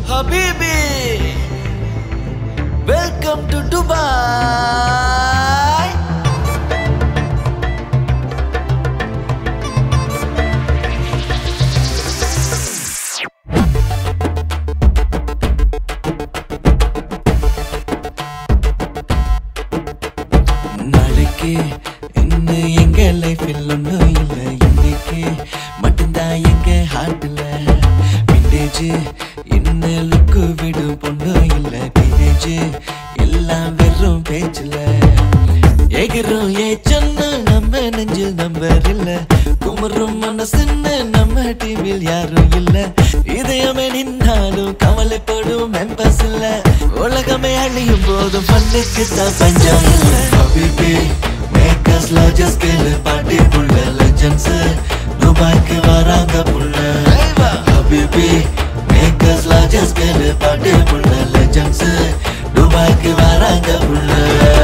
Habibi, welcome to Dubai. நாளைக்கு இன்னும் எங்க லைஃபில் ஒன்றும் இல்லை இன்னைக்கு மட்டும்தான் எங்க ஹார்ட்ல விண்டேஜ் இன்னும் லுக்கு விடும் பொண்ணும் இல்லை டீனேஜ் எல்லாம் வெறும் பேச்சுல எகிரும் ஏ சொன்ன நம்ம நெஞ்சில் நம்பர் இல்ல குமரும் மனசுன்னு நம்ம டீமில் யாரும் இல்ல இதயமே நின்னாலும் கவலைப்படும் மெம்பர்ஸ் இல்ல உலகமே அழியும் போதும் பண்ணுக்கு தான் பஞ்சம் இல்ல ஹபிபி மேக்கர்ஸ் லார்ஜஸ்ட் ஸ்கேல் பாட்டி புள்ள லெஜண்ட்ஸ் துபாய்க்கு வராங்க புள்ள ஹபிபி மேக்கர்ஸ் லார்ஜஸ்ட் ஸ்கேல் பாட்டி புள்ள லெஜண்ட்ஸ் துபாய்க்கு வராங்க புள்ள